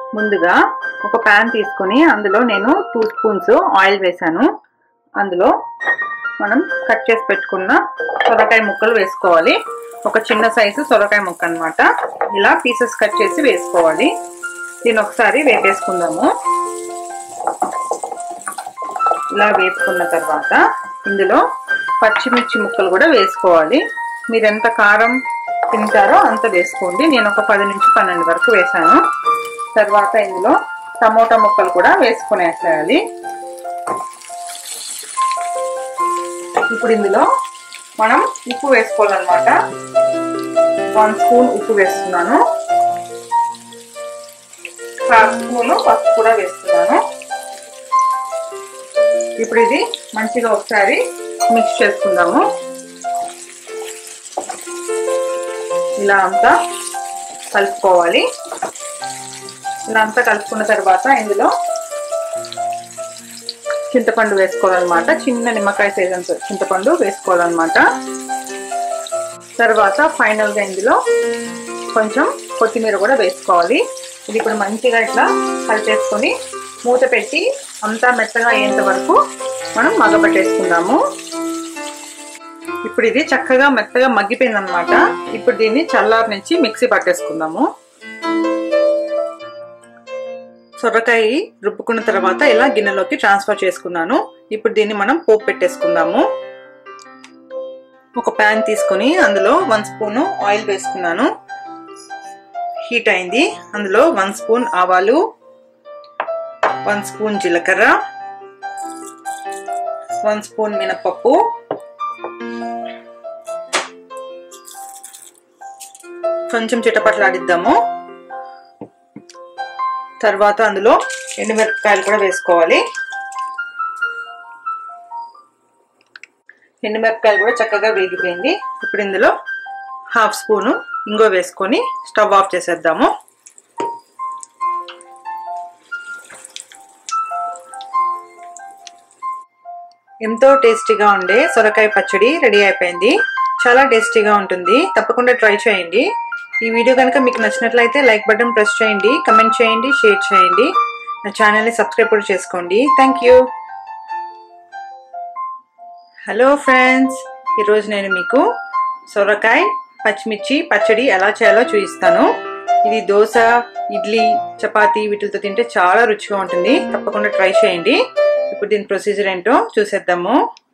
ముందుగా ఒక ప్యాన్ తీసుకొని అందులో నేను టూ స్పూన్స్ ఆయిల్ వేసాను అందులో మనం కట్ చేసి పెట్టుకున్న సొరకాయ ముక్కలు వేసుకోవాలి ఒక చిన్న సైజు సొరకాయ ముక్క అనమాట ఇలా పీసెస్ కట్ చేసి వేసుకోవాలి దీన్ని ఒకసారి వేపేసుకుందాము ఇలా వేపుకున్న తర్వాత ఇందులో పచ్చిమిర్చి ముక్కలు కూడా వేసుకోవాలి మీరు ఎంత కారం తింటారో అంత వేసుకోండి నేను ఒక పది నుంచి పన్నెండు వరకు వేసాను తర్వాత ఇందులో టమోటా ముక్కలు కూడా వేసుకునేసేయాలి ఇప్పుడు ఇందులో మనం ఉప్పు వేసుకోవాలన్నమాట వన్ స్పూన్ ఉప్పు వేస్తున్నాను హాఫ్ స్పూన్ పసుపు కూడా వేస్తున్నాను ఇప్పుడు ఇది మంచిగా ఒకసారి మిక్స్ చేసుకుందాము ఇలా అంతా కలుపుకోవాలి ఇలా అంతా కలుపుకున్న తర్వాత ఇందులో చింతపండు వేసుకోవాలన్నమాట చిన్న నిమ్మకాయ సైజ్ అంత చింతపండు వేసుకోవాలన్నమాట తర్వాత ఫైనల్గా ఇందులో కొంచెం కొత్తిమీర కూడా వేసుకోవాలి ఇది ఇప్పుడు మంచిగా ఇట్లా కలిపేసుకొని మూత పెట్టి అంతా మెత్తగా అయ్యేంత వరకు మనం మగ్గబెట్టేసుకుందాము ఇప్పుడు ఇది చక్కగా మెత్తగా మగ్గిపోయింది అనమాట ఇప్పుడు దీన్ని చల్లారి నుంచి మిక్సీ పట్టేసుకుందాము సొరకాయ రుబ్బుకున్న తర్వాత ఇలా గిన్నెలోకి ట్రాన్స్ఫర్ చేసుకున్నాను ఇప్పుడు దీన్ని మనం పోపు పెట్టేసుకుందాము ఒక ప్యాన్ తీసుకొని అందులో వన్ స్పూన్ ఆయిల్ వేసుకున్నాను హీట్ అయింది అందులో వన్ స్పూన్ ఆవాలు వన్ స్పూన్ జీలకర్ర వన్ స్పూన్ మినపప్పు కొంచెం చిటపట్లాడిద్దాము తర్వాత అందులో ఎండుమిరపకాయలు కూడా వేసుకోవాలి ఎండుమిరపకాయలు కూడా చక్కగా వేగిపోయింది ఇప్పుడు ఇందులో హాఫ్ స్పూను ఇంగో వేసుకొని స్టవ్ ఆఫ్ చేసేద్దాము ఎంతో టేస్టీగా ఉండే సొరకాయ పచ్చడి రెడీ అయిపోయింది చాలా టేస్టీగా ఉంటుంది తప్పకుండా ట్రై చేయండి ఈ వీడియో కనుక మీకు నచ్చినట్లయితే లైక్ బటన్ ప్రెస్ చేయండి కమెంట్ చేయండి షేర్ చేయండి నా ఛానల్ని సబ్స్క్రైబ్ కూడా చేసుకోండి థ్యాంక్ యూ హలో ఫ్రెండ్స్ ఈరోజు నేను మీకు సొరకాయ పచ్చిమిర్చి పచ్చడి ఎలా చేయాలో చూపిస్తాను ఇది దోశ ఇడ్లీ చపాతీ వీటితో తింటే చాలా రుచిగా ఉంటుంది తప్పకుండా ట్రై చేయండి ఇప్పుడు దీని ప్రొసీజర్ ఏంటో చూసేద్దాము